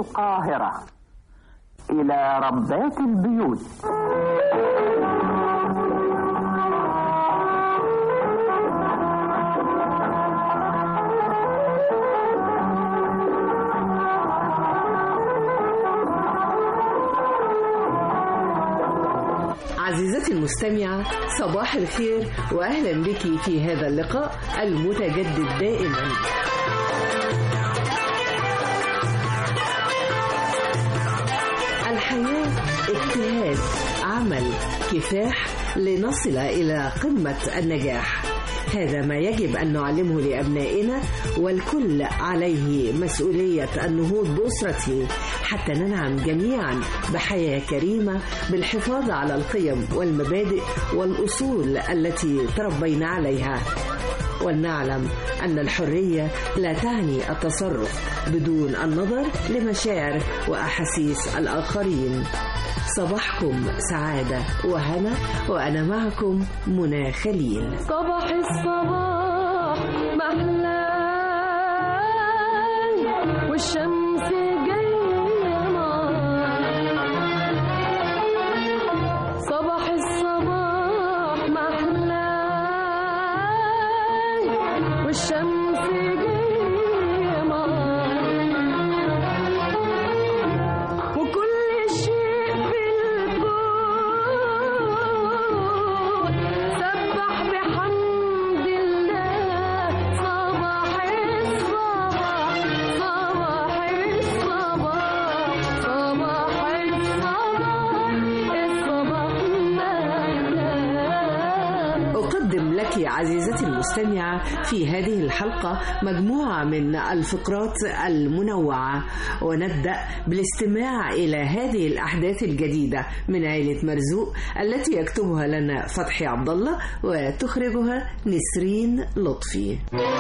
القاهرة إلى ربات البيوت عزيزتي المستمعة صباح الخير وأهلا بك في هذا اللقاء المتجدد دائما الحياة اجتهاد عمل كفاح لنصل إلى قمة النجاح هذا ما يجب أن نعلمه لأبنائنا والكل عليه مسؤولية النهوض بأسرته حتى ننعم جميعا بحياة كريمة بالحفاظ على القيم والمبادئ والأصول التي تربينا عليها ولنعلم أن الحرية لا تعني التصرف بدون النظر لمشاعر وأحاسيس الآخرين صباحكم سعادة وهنا وأنا معكم منى خليل صباح الصباح محلى والشمس جاية صباح الصباح محلى والشمس جاية وكل شيء في الكون سبح بحمد الله صباح الصباح صباح الصباح صباح الصباح الصباح أقدم لك عزيزتي المستمعة في هذه الحلقة مجموعة من الفقرات المنوعة ونبدأ بالاستماع إلى هذه الأحداث الجديدة من عائلة مرزوق التي يكتبها لنا فتحي عبد الله وتخرجها نسرين لطفي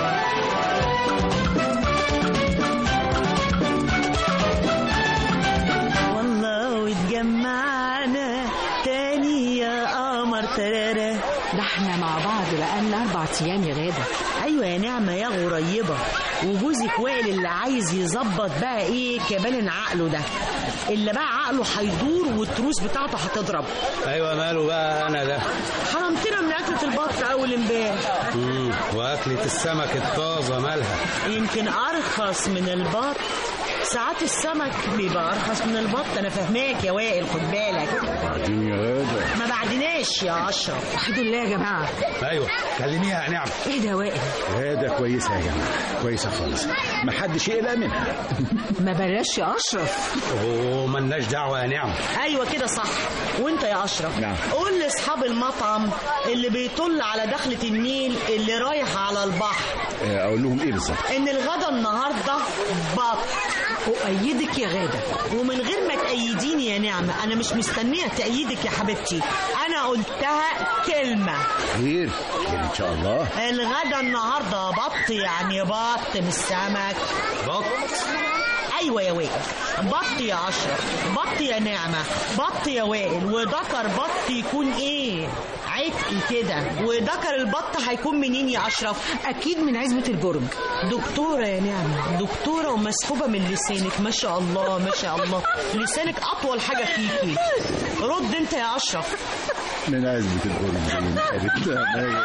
والله واتجمعنا تاني يا قمر ترارا ده احنا مع بعض بقالنا اربع ايام يا غاده ايوه يا نعمه يا غريبه وجوزك وائل اللي عايز يظبط بقى ايه كبالن عقله ده اللي بقى عقله هيدور والتروس بتاعته هتضرب ايوه ماله بقى انا ده حرمتنا من اكله البط اول امبارح مم. واكلة السمك الطازة مالها يمكن ارخص من البط ساعات السمك بيبقى ارخص من البط انا فاهماك يا وائل خد بالك بعدين يا غادة ما بعدناش يا اشرف الحمد لله يا جماعه ايوه كلميها يا نعم ايه ده وائل غادة كويسة يا جماعة كويسة خالص ما حدش يقلق منها ما بلاش يا اشرف وملناش دعوة يا نعم ايوه كده صح وانت يا اشرف نعم. قول لاصحاب المطعم اللي بيطل على دخلة النيل اللي رايح على البحر آه، أقول لهم إيه بالظبط ان الغدا النهارده بط اؤيدك يا غاده ومن غير ما تأيديني يا نعمة أنا مش مستنية تأييدك يا حبيبتي أنا قلتها كلمة خير خير إن شاء الله الغدا النهاردة بط يعني بط مش سمك بط ايوه يا وائل بط يا اشرف بط يا نعمه بط يا وائل وذكر بط يكون ايه عتق كده وذكر البط هيكون منين يا اشرف اكيد من عزبه البرج دكتوره يا نعمه دكتوره ومسحوبه من لسانك ما شاء الله ما شاء الله لسانك اطول حاجه فيكي رد انت يا اشرف من عزبة الأورنج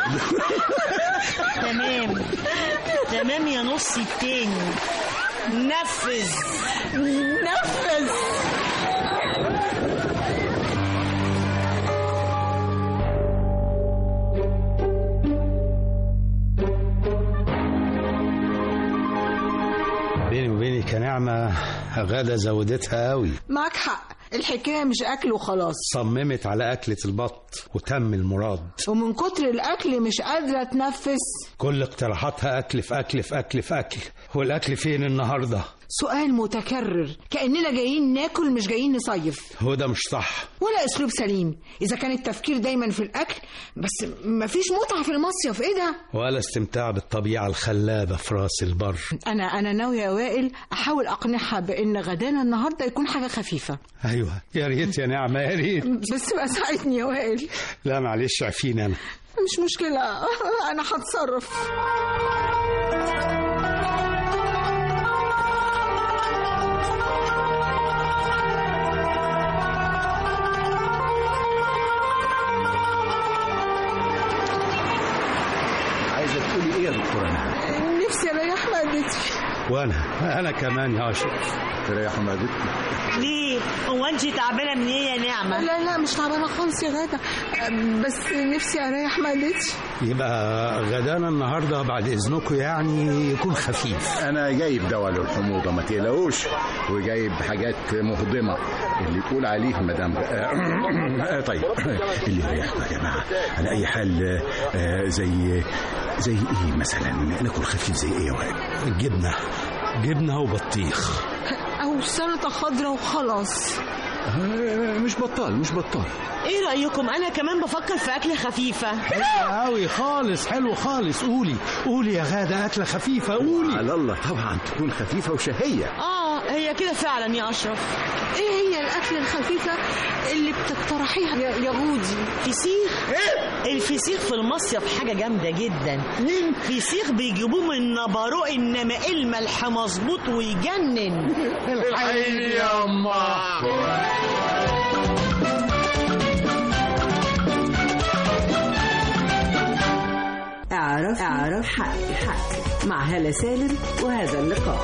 تمام تمام يا نص التاني نفذ نفذ بيني وبينك يا نعمة غادة زودتها قوي معك حق الحكايه مش اكل وخلاص صممت على أكلة البط وتم المراد ومن كتر الاكل مش قادره اتنفس كل اقتراحاتها أكل في أكل في أكل في أكل والأكل فين النهاردة سؤال متكرر كاننا جايين ناكل مش جايين نصيف هو ده مش صح ولا اسلوب سليم اذا كان التفكير دايما في الاكل بس مفيش متعه في المصيف ايه ده ولا استمتاع بالطبيعة الخلابة في راس البر انا انا ناويه يا وائل احاول اقنعها بان غدانا النهارده يكون حاجه خفيفه أيوة يا ريت يا نعمة يا ريت بس بقى ساعدني يا وائل لا معلش عفيني أنا مش مشكله انا هتصرف يا دكتورة نعم نفسي اريح معدتي وانا انا كمان يا اشرف تريحوا معدتكم ليه هو انت تعبانه من ايه يا نعمه لا لا مش تعبانه خالص يا غاده بس نفسي اريح معدتي يبقى غدانا النهارده بعد اذنكم يعني يكون خفيف انا جايب دواء للحموضه ما تقلقوش وجايب حاجات مهضمه اللي تقول عليه مدام آه، طيب اللي يريحكم يا جماعه على اي حال آه، زي زي ايه مثلا ناكل خفيف زي ايه يا وائل جبنه جبنه وبطيخ او سلطه خضراء وخلاص آه، مش بطال مش بطال ايه رايكم انا كمان بفكر في اكله خفيفه قوي خالص حلو خالص قولي قولي يا غاده اكله خفيفه قولي على الله طبعا تكون خفيفه وشهيه اه هي كده فعلا يا اشرف ايه هي الاكله الخفيفه اللي بتقترحيها يا, يا غودي فسيخ الفسيخ في المصيف حاجه جامده جدا فسيخ بيجيبوه من نبروق انما الملح مظبوط ويجنن يا أما اعرف اعرف حق حق مع هالة سالم وهذا اللقاء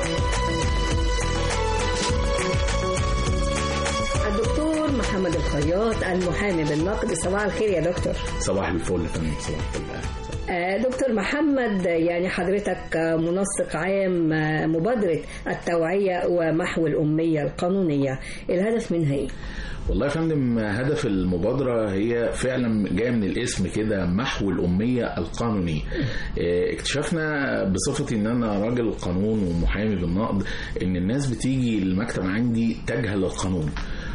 الدكتور محمد الخياط المحامي بالنقد صباح الخير يا دكتور صباح الفل يا فندم صباح الفل آه، دكتور محمد يعني حضرتك آه، منسق عام آه، مبادرة التوعية ومحو الأمية القانونية الهدف منها إيه؟ والله يا فندم هدف المبادرة هي فعلا جاية من الاسم كده محو الأمية القانونية اه، اكتشفنا بصفتي ان انا راجل قانون ومحامي بالنقد ان الناس بتيجي المكتب عندي تجهل القانون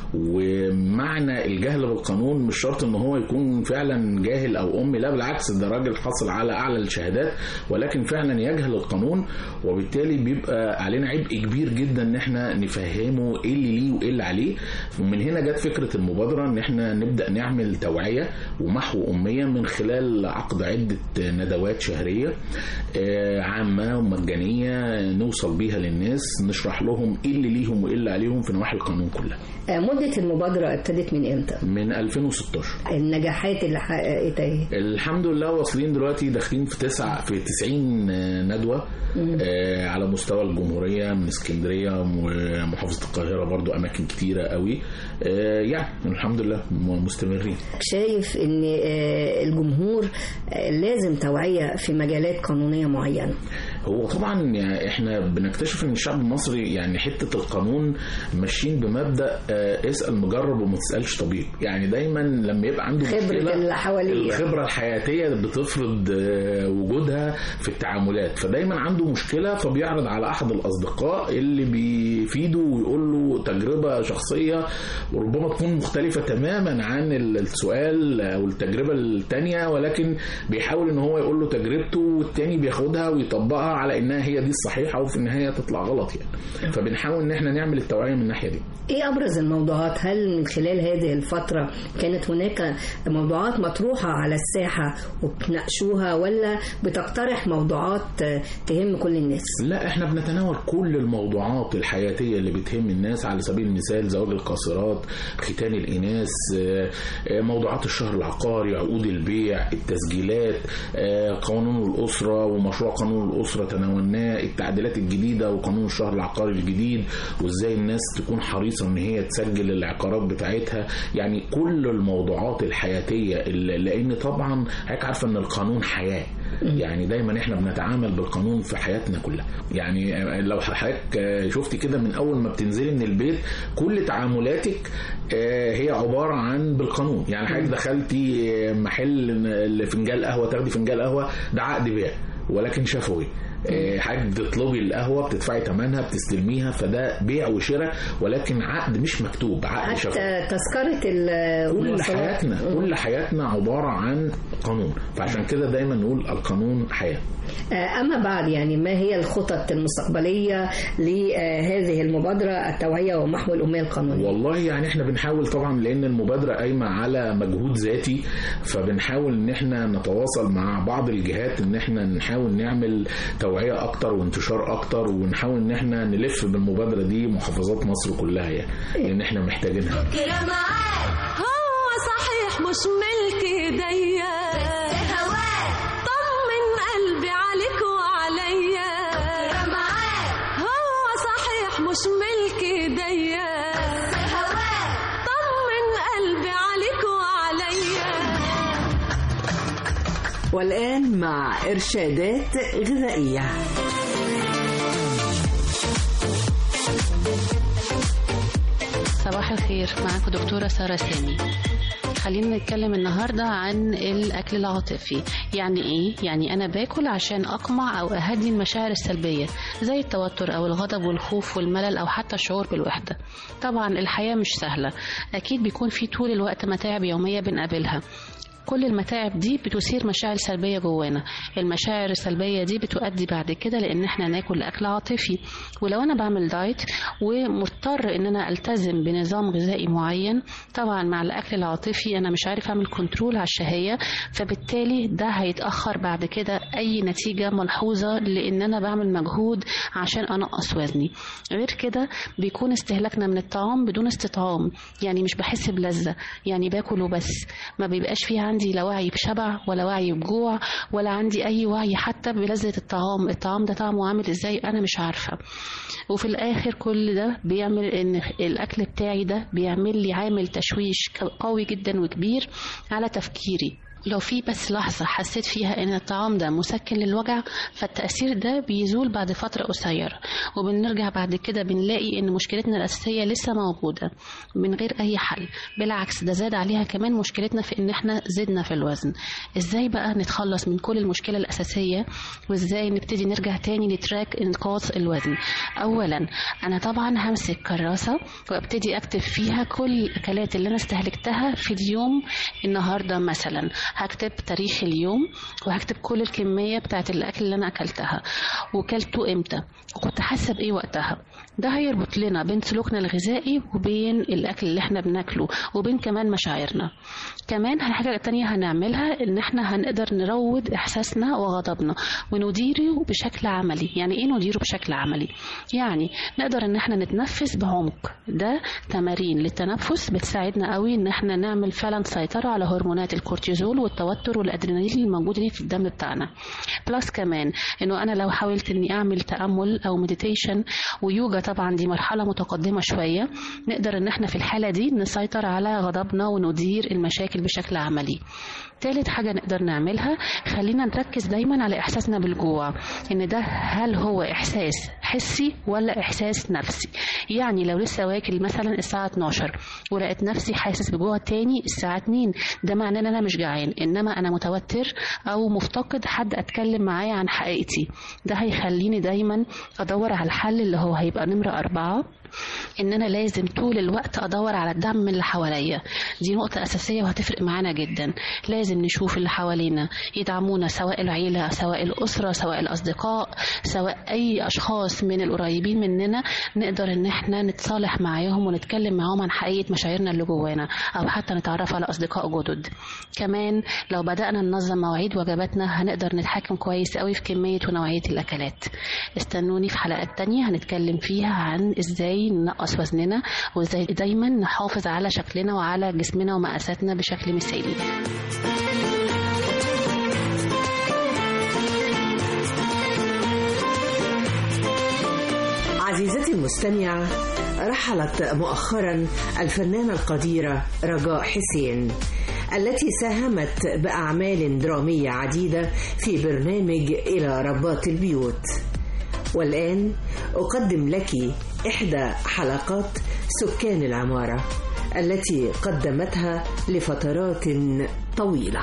ومعنى الجهل بالقانون مش شرط ان هو يكون فعلا جاهل او امي لا بالعكس ده راجل حصل على اعلى الشهادات ولكن فعلا يجهل القانون وبالتالي بيبقى علينا عبء كبير جدا ان احنا نفهمه ايه اللي ليه وايه اللي عليه ومن هنا جت فكره المبادره ان احنا نبدا نعمل توعيه ومحو اميه من خلال عقد عده ندوات شهريه آه، عامه ومجانيه نوصل بيها للناس نشرح لهم ايه اللي ليهم وايه اللي عليهم في نواحي القانون كلها آه، مدة المبادرة ابتدت من إمتى؟ من 2016 النجاحات اللي حققتها إيه؟ الحمد لله واصلين دلوقتي داخلين في تسعة في 90 ندوة آه، على مستوى الجمهورية من اسكندرية ومحافظة القاهرة برضو أماكن كتيرة قوي آه، يعني الحمد لله م- مستمرين شايف إن آه، الجمهور آه، لازم توعية في مجالات قانونية معينة هو طبعا يعني احنا بنكتشف ان الشعب المصري يعني حته القانون ماشيين بمبدا آه، اسال مجرب وما تسالش طبيب يعني دايما لما يبقى عنده خبرة مشكلة اللي حواليه. الخبره الحياتيه بتفرض آه، وجودها في التعاملات فدايما عنده مشكله فبيعرض على احد الاصدقاء اللي بيفيده ويقول له تجربه شخصيه وربما تكون مختلفه تماما عن السؤال او التجربه الثانيه ولكن بيحاول ان هو يقول له تجربته والتاني بياخدها ويطبقها على انها هي دي الصحيحه وفي النهايه تطلع غلط يعني فبنحاول ان احنا نعمل التوعيه من الناحيه دي ايه ابرز الموضوعات هل من خلال هذه الفتره كانت هناك موضوعات مطروحه على الساحه وبتناقشوها ولا بتقترح موضوعات آه، تهم كل الناس لا احنا بنتناول كل الموضوعات الحياتيه اللي بتهم الناس على سبيل المثال زواج القاصرات ختان الاناث آه، آه، موضوعات الشهر العقاري عقود البيع التسجيلات آه، قانون الاسره ومشروع قانون الاسره تناولناه التعديلات الجديده وقانون الشهر العقاري الجديد وازاي الناس تكون حريصه ان هي تسجل العقارات بتاعتها يعني كل الموضوعات الحياتيه اللي- لان طبعا حضرتك عارفه ان القانون حياه يعني دايما احنا بنتعامل بالقانون في حياتنا كلها يعني لو حضرتك شفت كده من اول ما بتنزلي من البيت كل تعاملاتك آه، هي عباره عن بالقانون يعني حضرتك دخلتي محل فنجان قهوه تاخدي فنجان قهوه ده عقد بيع ولكن شفوي آه، حضرتك بتطلبي القهوه بتدفعي ثمنها بتستلميها فده بيع وشراء ولكن عقد مش مكتوب عقد شفوي حتى تذكره كل المواصلات حياتنا كل حياتنا عباره عن قانون فعشان كده دايما نقول القانون حياه آه، أما بعد يعني ما هي الخطط المستقبلية لهذه المبادرة التوعية ومحو الأمية القانونية والله يعني احنا بنحاول طبعا لان المبادره قايمه على مجهود ذاتي فبنحاول ان احنا نتواصل مع بعض الجهات ان احنا نحاول نعمل توعيه اكتر وانتشار اكتر ونحاول ان احنا نلف بالمبادره دي محافظات مصر كلها يعني لان احنا محتاجينها كده معاك هو صحيح مش ملك ايديا طمن قلبي عليك عليك ايديا طمن قلبي عليك وعليا والآن مع إرشادات غذائية صباح الخير معاكم دكتورة سارة سامي خلينا نتكلم النهاردة عن الأكل العاطفي يعني إيه؟ يعني أنا باكل عشان أقمع أو أهدي المشاعر السلبية زي التوتر أو الغضب والخوف والملل أو حتى الشعور بالوحدة طبعا الحياة مش سهلة أكيد بيكون في طول الوقت متاعب يومية بنقابلها كل المتاعب دي بتثير مشاعر سلبية جوانا المشاعر السلبية دي بتؤدي بعد كده لان احنا ناكل اكل عاطفي ولو انا بعمل دايت ومضطر ان انا التزم بنظام غذائي معين طبعا مع الاكل العاطفي انا مش عارف اعمل كنترول على الشهية فبالتالي ده هيتأخر بعد كده اي نتيجة ملحوظة لان انا بعمل مجهود عشان انقص وزني غير كده بيكون استهلاكنا من الطعام بدون استطعام يعني مش بحس بلذة يعني باكل وبس ما بيبقاش فيه عندي لا وعي بشبع ولا وعي بجوع ولا عندي اي وعي حتى بلذة الطعام الطعام ده طعمه عامل ازاي انا مش عارفة وفي الاخر كل ده بيعمل ان الاكل بتاعي ده بيعمل لي عامل تشويش قوي جدا وكبير على تفكيري لو في بس لحظة حسيت فيها إن الطعام ده مسكن للوجع فالتأثير ده بيزول بعد فترة قصيرة وبنرجع بعد كده بنلاقي إن مشكلتنا الأساسية لسه موجودة من غير أي حل بالعكس ده زاد عليها كمان مشكلتنا في إن إحنا زدنا في الوزن إزاي بقى نتخلص من كل المشكلة الأساسية وإزاي نبتدي نرجع تاني لتراك إنقاص الوزن أولا أنا طبعا همسك كراسة وابتدي أكتب فيها كل الأكلات اللي أنا استهلكتها في اليوم النهاردة مثلا هكتب تاريخ اليوم وهكتب كل الكمية بتاعت الأكل اللي أنا أكلتها وكلته إمتى وكنت حاسة بإيه وقتها ده هيربط لنا بين سلوكنا الغذائي وبين الأكل اللي احنا بناكله وبين كمان مشاعرنا كمان الحاجة التانية هنعملها إن احنا هنقدر نروض إحساسنا وغضبنا ونديره بشكل عملي يعني إيه نديره بشكل عملي يعني نقدر إن احنا نتنفس بعمق ده تمارين للتنفس بتساعدنا قوي إن احنا نعمل فعلا سيطرة على هرمونات الكورتيزول والتوتر والأدرينالين الموجودة دي في الدم بتاعنا بلس كمان إنه أنا لو حاولت إني أعمل تأمل أو مديتيشن ويوجا طبعا دي مرحلة متقدمة شوية نقدر إن احنا في الحالة دي نسيطر على غضبنا وندير المشاكل بشكل عملي تالت حاجة نقدر نعملها خلينا نركز دايما على إحساسنا بالجوع إن ده هل هو إحساس حسي ولا إحساس نفسي يعني لو لسه واكل مثلا الساعة 12 ولقيت نفسي حاسس بجوع تاني الساعة 2 ده معناه إن أنا مش جعان إنما أنا متوتر أو مفتقد حد أتكلم معاه عن حقيقتي ده هيخليني دايما أدور على الحل اللي هو هيبقى نمرة أربعة ان انا لازم طول الوقت ادور على الدعم من اللي حواليا دي نقطة اساسية وهتفرق معانا جدا لازم نشوف اللي حوالينا يدعمونا سواء العيلة سواء الاسرة سواء الاصدقاء سواء اي اشخاص من القريبين مننا نقدر ان احنا نتصالح معاهم ونتكلم معاهم عن حقيقة مشاعرنا اللي جوانا او حتى نتعرف على اصدقاء جدد كمان لو بدأنا ننظم مواعيد وجباتنا هنقدر نتحكم كويس قوي في كمية ونوعية الاكلات استنوني في حلقات تانية هنتكلم فيها عن ازاي ننقص وزننا وازاي دايما نحافظ على شكلنا وعلى جسمنا ومقاساتنا بشكل مثالي عزيزتي المستمعة رحلت مؤخرا الفنانة القديرة رجاء حسين التي ساهمت بأعمال درامية عديدة في برنامج إلى ربات البيوت والآن أقدم لك إحدى حلقات سكان العمارة التي قدمتها لفترات طويلة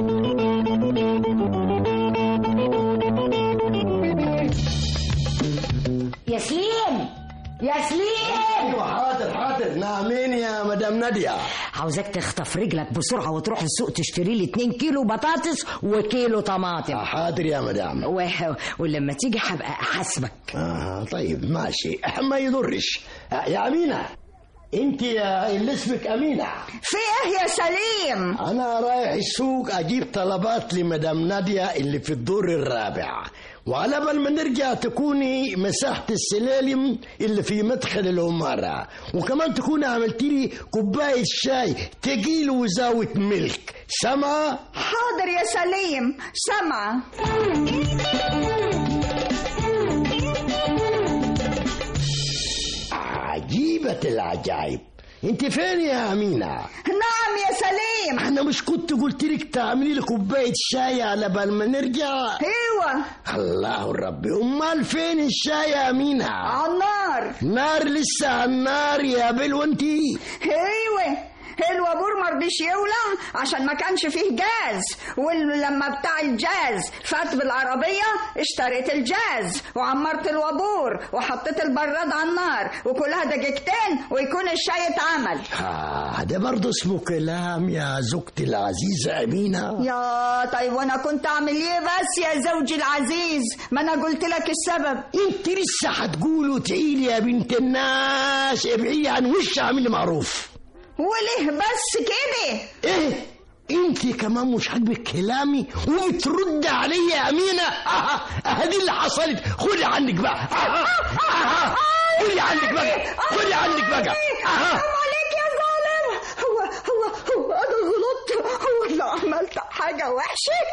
يا سليم يا سليم ايوه حاضر حاضر نعمين يا مدام ناديه عاوزاك تخطف رجلك بسرعه وتروح السوق تشتري لي 2 كيلو بطاطس وكيلو طماطم حاضر يا مدام و... ولما تيجي هبقى احاسبك آه طيب ماشي ما يضرش آه يا امينه انت يا اللي اسمك امينه في ايه يا سليم انا رايح السوق اجيب طلبات لمدام ناديه اللي في الدور الرابع وعلى بال ما نرجع تكوني مسحت السلالم اللي في مدخل العمارة وكمان تكوني عملت لي كوباية شاي تقيل وزاوة ملك سمعة؟ حاضر يا سليم سمعة عجيبة العجائب انت فين يا أمينة؟ نعم يا سليم أنا مش كنت قلت لك تعملي لي كوباية شاي على بال ما نرجع؟ ايوه الله الرب أمال فين الشاي يا أمينة؟ على النار نار لسه على النار يا بلوى انتي ايوه الوابور ما رضيش يولع عشان ما كانش فيه جاز ولما بتاع الجاز فات بالعربية اشتريت الجاز وعمرت الوابور وحطيت البراد على النار وكلها دقيقتين ويكون الشاي اتعمل آه ده برضه اسمه كلام يا زوجتي العزيزة أمينة يا طيب وانا كنت اعمل ايه بس يا زوجي العزيز ما انا قلت لك السبب انت لسه هتقولوا تعيلي يا بنت الناس ابعدي عن وش اعملي معروف وليه بس كده ايه انت كمان مش عاجبك كلامي وبترد عليا يا امينه اه اه دي اللي حصلت خدي عنك بقى اه اه خدي عنك بقى خدي عنك بقى اه عليك يا ظالم هو هو هو انا غلطت هو اللي عملت حاجه وحشه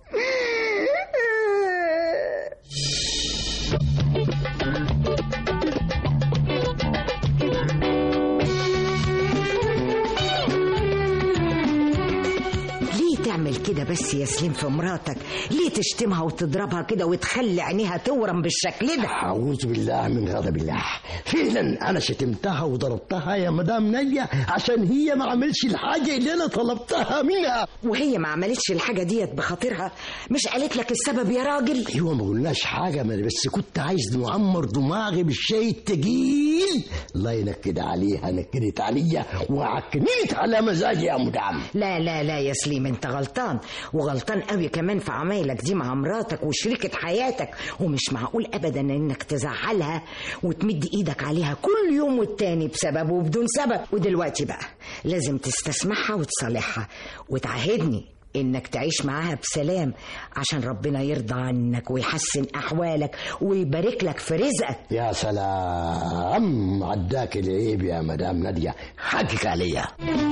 ليه تعمل كده بس يا سليم في مراتك ليه تشتمها وتضربها كده وتخلي عينيها تورم بالشكل ده أعوذ بالله من غضب الله فعلا أنا شتمتها وضربتها يا مدام نية عشان هي ما عملش الحاجة اللي أنا طلبتها منها وهي ما عملتش الحاجة ديت بخاطرها مش قالت لك السبب يا راجل أيوة ما قلناش حاجة ما أنا بس كنت عايز نعمر دماغي بالشيء التقيل الله ينكد عليها نكدت عليا وعكننت على مزاجي يا مدام لا لا لا يا سليم انت غلطان وغلطان قوي كمان في عمايلك دي مع مراتك وشريكة حياتك ومش معقول ابدا انك تزعلها وتمد ايدك عليها كل يوم والتاني بسبب وبدون سبب ودلوقتي بقى لازم تستسمحها وتصالحها وتعهدني انك تعيش معاها بسلام عشان ربنا يرضى عنك ويحسن احوالك ويبارك لك في رزقك يا سلام عداك العيب يا مدام نادية حقك عليا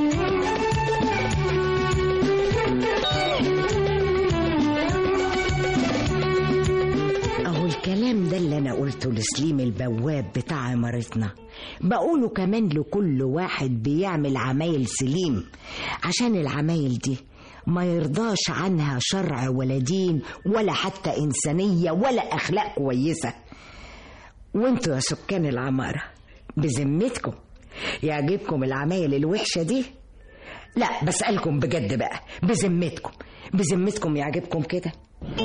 اهو الكلام ده اللي انا قلته لسليم البواب بتاع عمارتنا بقوله كمان لكل واحد بيعمل عمايل سليم عشان العمايل دي ما يرضاش عنها شرع ولا دين ولا حتى إنسانية ولا أخلاق كويسة وانتوا يا سكان العمارة بذمتكم يعجبكم العمايل الوحشة دي لا بسألكم بجد بقى بذمتكم بذمتكم يعجبكم كده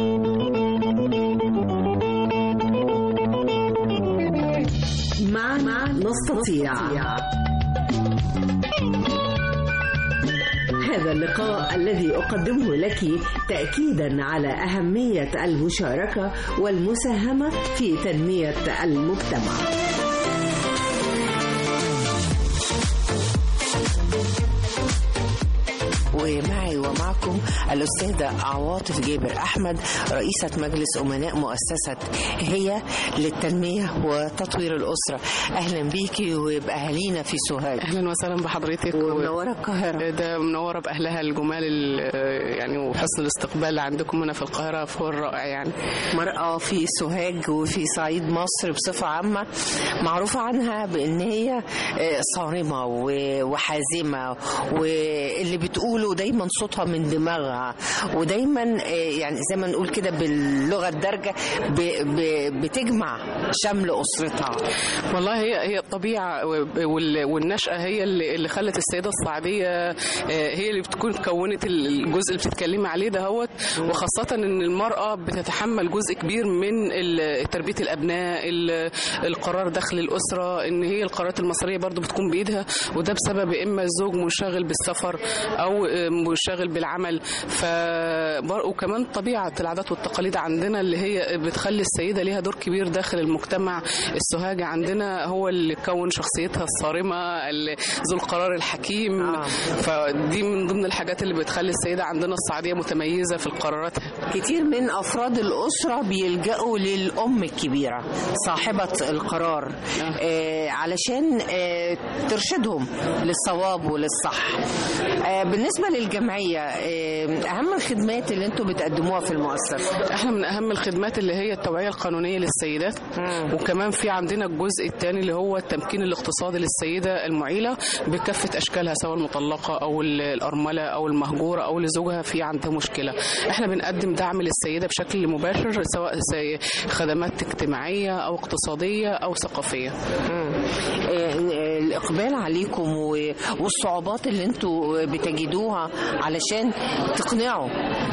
معا نستطيع هذا اللقاء الذي أقدمه لك تأكيدا على أهمية المشاركة والمساهمة في تنمية المجتمع ومعي ومعكم الأستاذة عواطف جابر أحمد رئيسة مجلس أمناء مؤسسة هي للتنمية وتطوير الأسرة أهلا بيكي وبأهالينا في سوهاج اهلا وسهلا بحضرتك ومنوره القاهره ده منوره باهلها الجمال ال- يعني وحسن الاستقبال عندكم هنا في القاهره فوق الرائع يعني مرأة في سوهاج وفي صعيد مصر بصفة عامة معروفة عنها بأن هي آه، صارمة و- وحازمة واللي بتقوله دايما صوتها من دماغها ودايما آه، يعني زي ما نقول كده باللغة الدارجة ب- ب- بتجمع شمل أسرتها والله هي هي الطبيعه وال- والنشأة هي اللي اللي خلت السيدة الصعيدية آه، هي اللي بتكون كونت الجزء اللي بتتكلمي عليه دهوت وخاصة ان المرأة بتتحمل جزء كبير من ال- تربية الأبناء ال- القرار داخل الأسرة ان هي القرارات المصرية برضو بتكون بإيدها وده بسبب إما الزوج منشغل بالسفر أو آه، منشغل بالعمل ف وكمان طبيعة العادات والتقاليد عندنا اللي هي بتخلي السيدة ليها دور كبير داخل المجتمع السوهاجي عندنا هو اللي كون شخصيتها الصارمة اللي ذو القرار الحكيم آه. فدي من ضمن الحاجات اللي بتخلي السيدة عندنا الصعيدية متميزة في القرارات كتير من أفراد الأسرة بيلجأوا للأم الكبيرة صاحبة القرار آه علشان آه ترشدهم للصواب وللصح آه بالنسبة للجمعية آه، اهم الخدمات اللي انتوا بتقدموها في المؤسسه احنا من اهم الخدمات اللي هي التوعيه القانونيه للسيدات وكمان في عندنا الجزء الثاني اللي هو التمكين الاقتصادي للسيده المعيله بكافه اشكالها سواء المطلقه او ال- الارمله او المهجوره او اللي زوجها في عندها مشكله احنا بنقدم دعم للسيده بشكل مباشر سواء سي- خدمات اجتماعيه او اقتصاديه او ثقافيه آه، الاقبال عليكم و- والصعوبات اللي انتوا بتجدوها علشان تقنعوا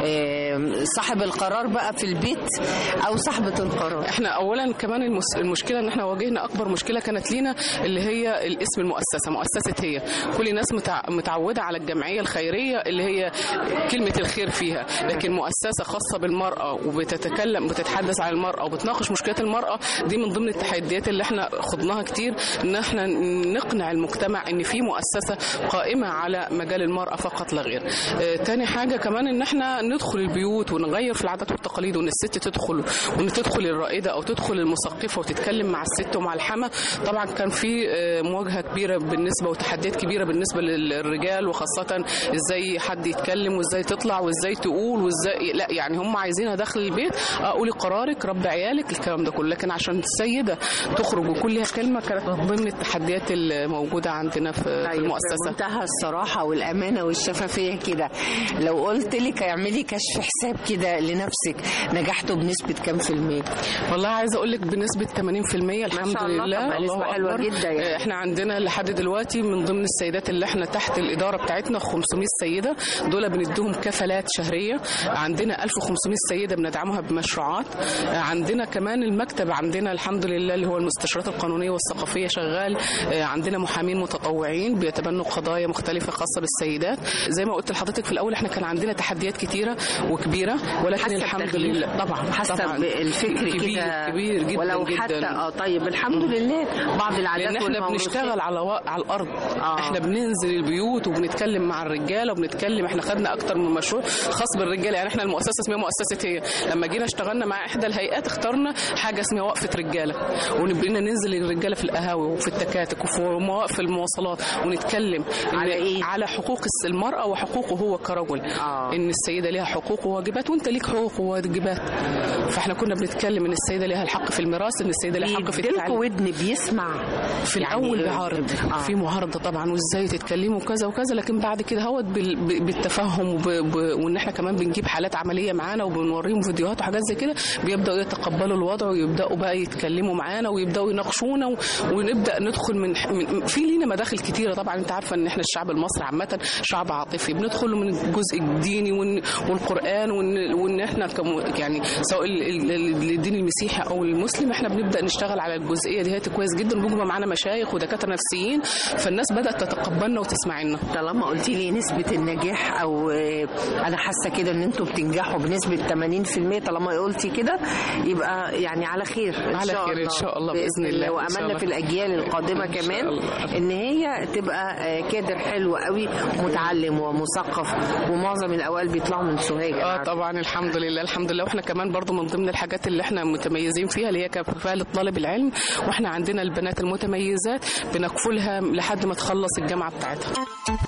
آه، صاحب القرار بقى في البيت او صاحبه القرار احنا اولا كمان المس... المشكله ان احنا واجهنا اكبر مشكله كانت لينا اللي هي الاسم المؤسسه مؤسسه هي كل الناس متع... متعوده على الجمعيه الخيريه اللي هي كلمه الخير فيها لكن مؤسسه خاصه بالمراه وبتتكلم بتتحدث عن المراه وبتناقش مشكلات المراه دي من ضمن التحديات اللي احنا خضناها كتير ان احنا نقنع المجتمع ان في مؤسسه قائمه على مجال المراه فقط لا غير آه، تاني حاجه كمان ان احنا ندخل البيوت ونغير في العادات والتقاليد وان الست تدخل وان تدخل الرائده او تدخل المثقفه وتتكلم مع الست ومع الحما طبعا كان في آه، مواجهه كبيره بالنسبه وتحديات كبيره بالنسبه للرجال وخاصه ازاي حد يتكلم وازاي تطلع وازاي تقول وازاي لا يعني هم عايزينها داخل البيت آه، قولي قرارك ربي عيالك الكلام ده كله لكن عشان السيده تخرج وكل لها كلمه كانت من ضمن التحديات الموجوده عندنا في, في المؤسسه منتهى الصراحه والامانه والشفافيه كده لو قلت لك اعملي كشف حساب كده لنفسك نجحتوا بنسبه كام في المية والله عايزه اقول لك بنسبه 80% الحمد شاء الله، لله طبعا نسبة حلوة أكبر. جدا يعني. احنا عندنا لحد دلوقتي من ضمن السيدات اللي احنا تحت الاداره بتاعتنا 500 سيده دول بنديهم كفالات شهريه عندنا 1500 سيده بندعمها بمشروعات عندنا كمان المكتب عندنا الحمد لله اللي هو المستشارات القانونيه والثقافيه شغال عندنا محامين متطوعين بيتبنوا قضايا مختلفه خاصه بالسيدات زي ما قلت لحضرتك في الاول احنا كان عندنا تحديات كتيره وكبيره ولكن حاسة الحمد بتغيير؟ لله طبعا حاسه طبعا بالفكر كبير كده كبير جدا ولو جدا حتى اه طيب الحمد لله بعض العادات لان احنا والموروثات. بنشتغل على و... على الارض آه. احنا بننزل البيوت وبنتكلم مع الرجاله وبنتكلم احنا خدنا اكتر من مشروع خاص بالرجاله يعني احنا المؤسسه اسمها مؤسسه هي لما جينا اشتغلنا مع احدى الهيئات اخترنا حاجه اسمها وقفه رجاله ونبقينا ننزل الرجاله في القهاوي وفي التكاتك وفي مواقف المواصلات ونتكلم على ايه على حقوق الس- المراه وحقوقه هو كرجل آه. ان السيده ليها حقوق وواجبات وانت ليك حقوق وواجبات فاحنا كنا بنتكلم ان السيده ليها الحق في الميراث ان السيده ليها حق في بيديلكوا التعليم ودن بيسمع في يعني الاول إيه؟ بيعارض آه. في معارضه طبعا وازاي تتكلموا وكذا وكذا لكن بعد كده هوت بال- ب- بالتفهم وب... ب... وان احنا كمان بنجيب حالات عمليه معانا وبنوريهم فيديوهات وحاجات زي كده بيبداوا يتقبلوا الوضع ويبداوا بقى يتكلموا معانا ويبداوا يناقشونا و... ونبدا ندخل من... من في لينا مداخل كتيره طبعا انت عارفه ان احنا الشعب المصري عامه شعب عاطفي بندخل من الجزء الديني وال... والقران وان... وان احنا كم... يعني سواء ال- ال- ال- الدين المسيحي او المسلم احنا بنبدا نشتغل على الجزئيه دي كويس جدا بيبقى معانا مشايخ ودكاتره نفسيين فالناس بدات تتقبلنا وتسمعنا طالما قلتي لي نسبة النجاح أو آه، أنا حاسة كده إن أنتوا بتنجحوا بنسبة 80% طالما قلتي كده يبقى يعني على خير إن على شاء خير إن الله. شاء الله بإذن الله. إن شاء وأملنا الله. في الأجيال القادمة إن شاء كمان الله. إن هي تبقى آه، كادر حلو قوي متعلم ومثقف ومعظم الأوائل بيطلعوا من سوهاج اه طبعا الحمد لله الحمد لله واحنا كمان برضو من ضمن الحاجات اللي احنا متميزين فيها اللي هي كفاله طالب العلم واحنا عندنا البنات المتميزات بنكفلها لحد ما تخلص الجامعه بتاعتها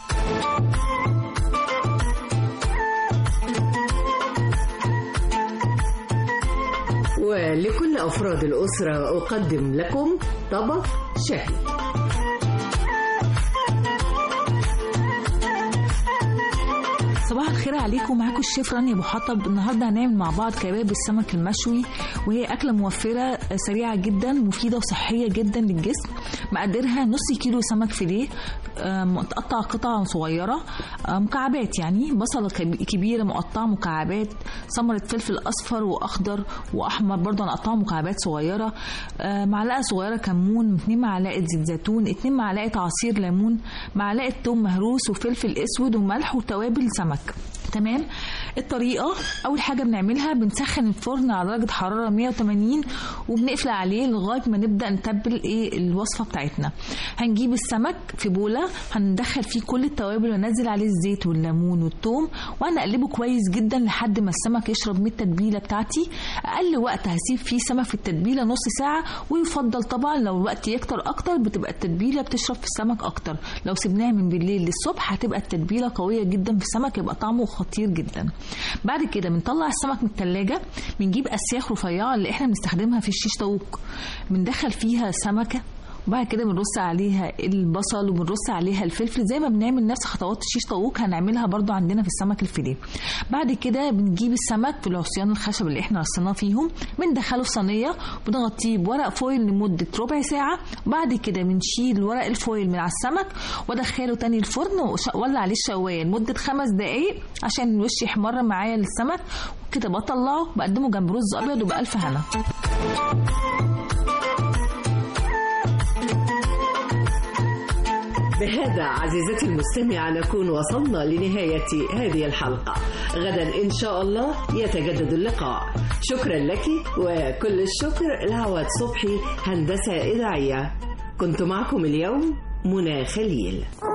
ولكل أفراد الأسرة أقدم لكم طبق شهي صباح الخير عليكم معاكم الشيف رانيا ابو حطب النهارده هنعمل مع بعض كباب السمك المشوي وهي اكله موفره سريعه جدا مفيده وصحيه جدا للجسم مقدرها نص كيلو سمك فيليه آه، متقطع قطع صغيره آه، مكعبات يعني بصله كب- كبيره مقطعه مكعبات ثمره فلفل اصفر واخضر واحمر برضه نقطعه مكعبات صغيره آه، معلقه صغيره كمون 2 معلقه زيت زيتون 2 معلقه عصير ليمون معلقه توم مهروس وفلفل اسود وملح وتوابل سمك تمام الطريقه اول حاجه بنعملها بنسخن الفرن على درجه حراره 180 وبنقفل عليه لغايه ما نبدا نتبل ايه الوصفه بتاعتنا هنجيب السمك في بوله هندخل فيه كل التوابل وننزل عليه الزيت والليمون والثوم وهنقلبه كويس جدا لحد ما السمك يشرب من التتبيله بتاعتي اقل وقت هسيب فيه سمك في التتبيله نص ساعه ويفضل طبعا لو الوقت يكتر اكتر بتبقى التتبيله بتشرب في السمك اكتر لو سيبناها من بالليل للصبح هتبقى التتبيله قويه جدا في السمك يبقى طعمه خطير خطير جدا بعد كده بنطلع السمك من التلاجة بنجيب اسياخ رفيعه اللي احنا بنستخدمها في الشيش طاووق بندخل فيها سمكه وبعد كده بنرص عليها البصل وبنرص عليها الفلفل زي ما بنعمل نفس خطوات الشيش طاووق هنعملها برضو عندنا في السمك الفيليه بعد كده بنجيب السمك في العصيان الخشب اللي احنا رصيناه فيهم بندخله في صينيه بنغطيه بورق فويل لمده ربع ساعه بعد كده بنشيل ورق الفويل من على السمك وادخله تاني الفرن واولع عليه الشوايه لمده خمس دقائق عشان الوش يحمر معايا للسمك وكده بطلعه بقدمه جنب رز ابيض وبألف هنا بهذا عزيزتي المستمعة نكون وصلنا لنهاية هذه الحلقة غدا إن شاء الله يتجدد اللقاء شكرا لك وكل الشكر لعواد صبحي هندسة إذاعية كنت معكم اليوم منى خليل